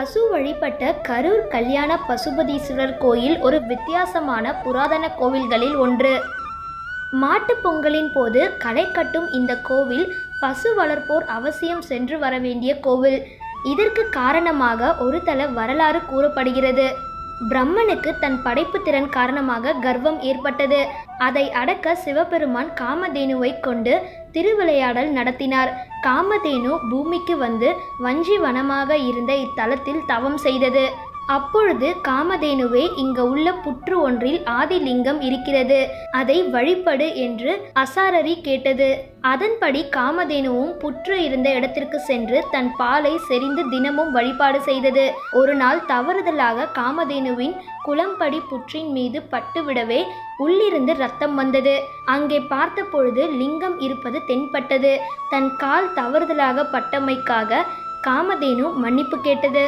பசு வழிபட்ட கரூர் கல்யாண பசுபதீஸ்வரர் கோயில் ஒரு வித்தியாசமான புராதன கோவில்களில் ஒன்று மாட்டுப் பொங்கலின் போது களை கட்டும் இந்த கோவில் பசு வளர்ப்போர் அவசியம் சென்று வர வேண்டிய கோவில் இதற்கு காரணமாக ஒரு தல வரலாறு கூறப்படுகிறது பிரம்மனுக்கு தன் படைப்பு திறன் காரணமாக கர்வம் ஏற்பட்டது அதை அடக்க சிவபெருமான் காமதேனுவை கொண்டு திருவிளையாடல் நடத்தினார் காமதேனு பூமிக்கு வந்து வஞ்சி வனமாக இருந்த இத்தலத்தில் தவம் செய்தது அப்பொழுது காமதேனுவே இங்க உள்ள புற்று ஒன்றில் ஆதிலிங்கம் இருக்கிறது அதை வழிபடு என்று அசாரரி கேட்டது அதன்படி காமதேனுவும் புற்று இருந்த இடத்திற்கு சென்று தன் பாலை செறிந்து தினமும் வழிபாடு செய்தது ஒரு நாள் தவறுதலாக காமதேனுவின் குளம்படி புற்றின் மீது பட்டுவிடவே உள்ளிருந்து ரத்தம் வந்தது அங்கே பார்த்த பொழுது லிங்கம் இருப்பது தென்பட்டது தன் கால் தவறுதலாக பட்டமைக்காக காமதேனு மன்னிப்பு கேட்டது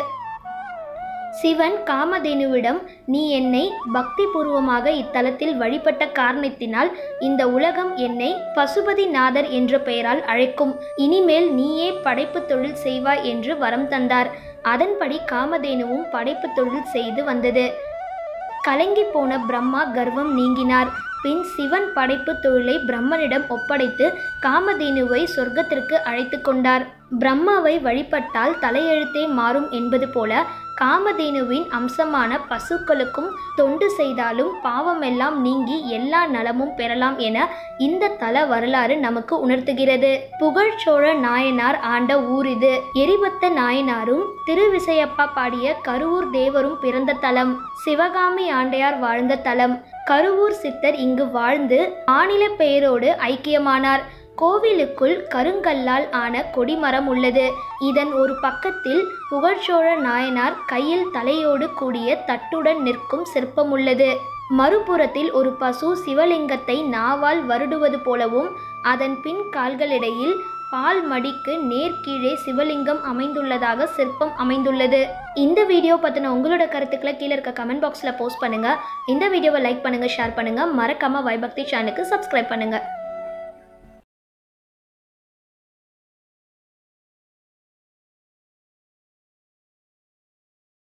சிவன் காமதேனுவிடம் நீ என்னை பக்தி பூர்வமாக இத்தலத்தில் வழிபட்ட காரணத்தினால் இந்த உலகம் என்னை பசுபதிநாதர் என்ற பெயரால் அழைக்கும் இனிமேல் நீயே படைப்பு தொழில் செய்வாய் என்று வரம் தந்தார் அதன்படி காமதேனுவும் படைப்பு தொழில் செய்து வந்தது கலங்கி போன பிரம்மா கர்வம் நீங்கினார் பின் சிவன் படைப்பு தொழிலை பிரம்மனிடம் ஒப்படைத்து காமதேனுவை சொர்க்கத்திற்கு அழைத்து கொண்டார் பிரம்மாவை வழிபட்டால் தலையெழுத்தே மாறும் என்பது போல காமதேனுவின் அம்சமான பசுக்களுக்கும் தொண்டு செய்தாலும் பாவமெல்லாம் நீங்கி எல்லா நலமும் பெறலாம் என இந்த தல வரலாறு நமக்கு உணர்த்துகிறது புகழ்ச்சோழ நாயனார் ஆண்ட ஊர் இது எரிபத்த நாயனாரும் திருவிசையப்பா பாடிய கருவூர் தேவரும் பிறந்த தலம் சிவகாமி ஆண்டையார் வாழ்ந்த தலம் கருவூர் சித்தர் இங்கு வாழ்ந்து ஆணில பெயரோடு ஐக்கியமானார் கோவிலுக்குள் கருங்கல்லால் ஆன கொடிமரம் உள்ளது இதன் ஒரு பக்கத்தில் புகழ்ச்சோழ நாயனார் கையில் தலையோடு கூடிய தட்டுடன் நிற்கும் சிற்பம் உள்ளது மறுபுறத்தில் ஒரு பசு சிவலிங்கத்தை நாவால் வருடுவது போலவும் அதன் பின் கால்களிடையில் பால் மடிக்கு நேர்கீழே சிவலிங்கம் அமைந்துள்ளதாக சிற்பம் அமைந்துள்ளது இந்த வீடியோ பற்றின உங்களோட கருத்துக்களை கீழே இருக்க கமெண்ட் பாக்ஸில் போஸ்ட் பண்ணுங்கள் இந்த வீடியோவை லைக் பண்ணுங்கள் ஷேர் பண்ணுங்கள் மறக்காமல் வைபக்தி சேனலுக்கு சப்ஸ்கிரைப் பண்ணுங்கள்